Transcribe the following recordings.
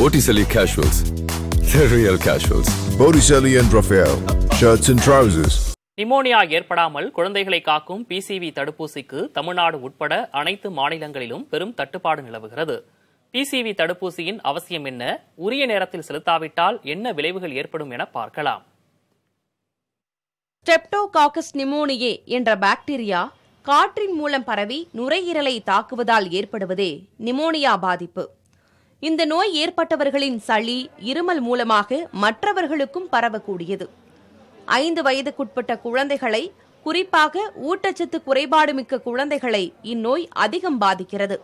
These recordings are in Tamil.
Botticelli Casuals. The real casuals. Botticelli and Raphael, shirts and trousers. Pneumonia ஏற்படாமல் குழந்தைகளை காக்கும் பிசிவி தடுப்பூசிக்கு தமிழ்நாடு உட்பட அனைத்து மாநிலங்களிலும் பெரும் தட்டுப்பாடு நிலவுகிறது பிசிவி தடுப்பூசியின் அவசியம் என்ன உரிய நேரத்தில் செலுத்தாவிட்டால் என்ன விளைவுகள் ஏற்படும் என பார்க்கலாம் ஸ்டெப்டோகாக்கஸ் நிமோனியே என்ற பாக்டீரியா காற்றின் மூலம் பரவி நுரையீரலை தாக்குவதால் ஏற்படுவதே நிமோனியா பாதிப்பு இந்த நோய் ஏற்பட்டவர்களின் சளி இருமல் மூலமாக மற்றவர்களுக்கும் பரவக்கூடியது ஐந்து வயதுக்குட்பட்ட குழந்தைகளை குறிப்பாக ஊட்டச்சத்து குறைபாடு மிக்க குழந்தைகளை இந்நோய் அதிகம் பாதிக்கிறது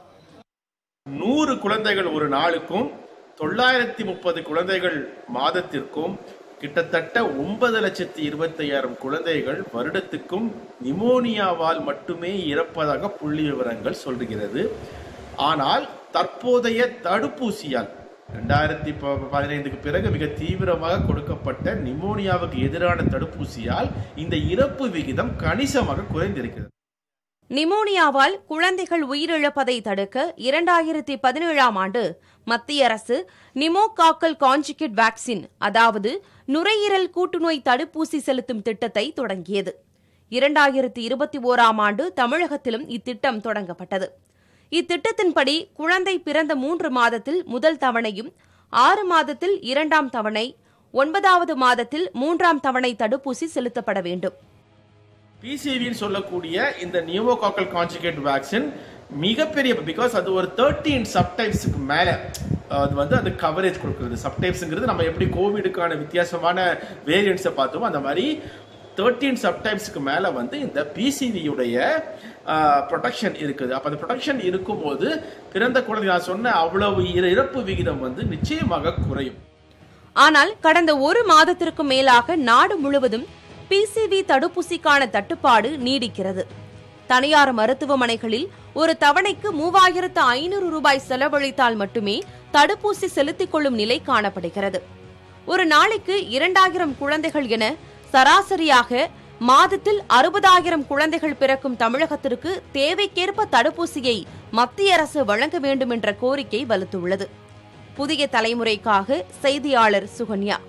நூறு குழந்தைகள் ஒரு நாளுக்கும் தொள்ளாயிரத்தி முப்பது குழந்தைகள் மாதத்திற்கும் கிட்டத்தட்ட ஒன்பது லட்சத்தி இருபத்தி ஐயாயிரம் குழந்தைகள் வருடத்துக்கும் நிமோனியாவால் மட்டுமே இறப்பதாக புள்ளி விவரங்கள் சொல்லுகிறது ஆனால் தற்போதைய தடுப்பூசியால் ரெண்டாயிரத்தி பதினைந்துக்கு பிறகு மிக தீவிரமாக கொடுக்கப்பட்ட நிமோனியாவுக்கு எதிரான தடுப்பூசியால் இந்த இறப்பு விகிதம் கணிசமாக குறைந்திருக்கிறது நிமோனியாவால் குழந்தைகள் உயிரிழப்பதை தடுக்க இரண்டாயிரத்தி பதினேழாம் ஆண்டு மத்திய அரசு நிமோகாக்கல் கான்ஜுகேட் வேக்சின் அதாவது நுரையீரல் கூட்டுநோய் தடுப்பூசி செலுத்தும் திட்டத்தை தொடங்கியது இரண்டாயிரத்தி இருபத்தி ஓராம் ஆண்டு தமிழகத்திலும் இத்திட்டம் தொடங்கப்பட்டது இத்திட்டத்தின்படி குழந்தை பிறந்த மூன்று மாதத்தில் முதல் தவணையும் ஆறு மாதத்தில் இரண்டாம் தவணை ஒன்பதாவது மாதத்தில் மூன்றாம் தவணை தடுப்பூசி செலுத்தப்பட வேண்டும் பிசிவின்னு சொல்லக்கூடிய இந்த நியூமோகாக்கல் கான்ஜுகேட் வேக்சின் மிகப்பெரிய பிகாஸ் அது ஒரு தேர்ட்டீன் சப்டைப்ஸுக்கு மேலே அது வந்து அது கவரேஜ் கொடுக்குறது சப்டைப்ஸுங்கிறது நம்ம எப்படி கோவிடுக்கான வித்தியாசமான வேரியன்ட்ஸை பார்த்தோமோ அந்த மாதிரி தேர்ட்டீன் சப்டைப்ஸுக்கு மேலே வந்து இந்த பிசிவியுடைய ப்ரொடெக்ஷன் இருக்குது அப்போ அந்த ப்ரொடெக்ஷன் இருக்கும்போது பிறந்த குழந்தை நான் சொன்ன அவ்வளவு இற- இறப்பு விகிதம் வந்து நிச்சயமாக குறையும் ஆனால் கடந்த ஒரு மாதத்திற்கு மேலாக நாடு முழுவதும் பிசிவி தடுப்பூசிக்கான தட்டுப்பாடு நீடிக்கிறது தனியார் மருத்துவமனைகளில் ஒரு தவணைக்கு மூவாயிரத்து ஐநூறு ரூபாய் செலவழித்தால் மட்டுமே தடுப்பூசி செலுத்திக் கொள்ளும் நிலை காணப்படுகிறது ஒரு நாளைக்கு இரண்டாயிரம் குழந்தைகள் என சராசரியாக மாதத்தில் அறுபதாயிரம் குழந்தைகள் பிறக்கும் தமிழகத்திற்கு தேவைக்கேற்ப தடுப்பூசியை மத்திய அரசு வழங்க வேண்டும் என்ற கோரிக்கை வலுத்துள்ளது புதிய தலைமுறைக்காக செய்தியாளர் Sukanya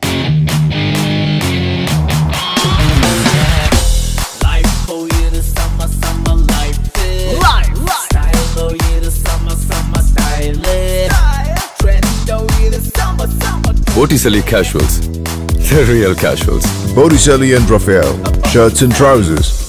Life for you the summer, summer life is. Life, life. Style for you the summer, summer style is. Trend for you the summer, summer. Botticelli Casuals. The real casuals. Botticelli and Raphael, shirts and trousers.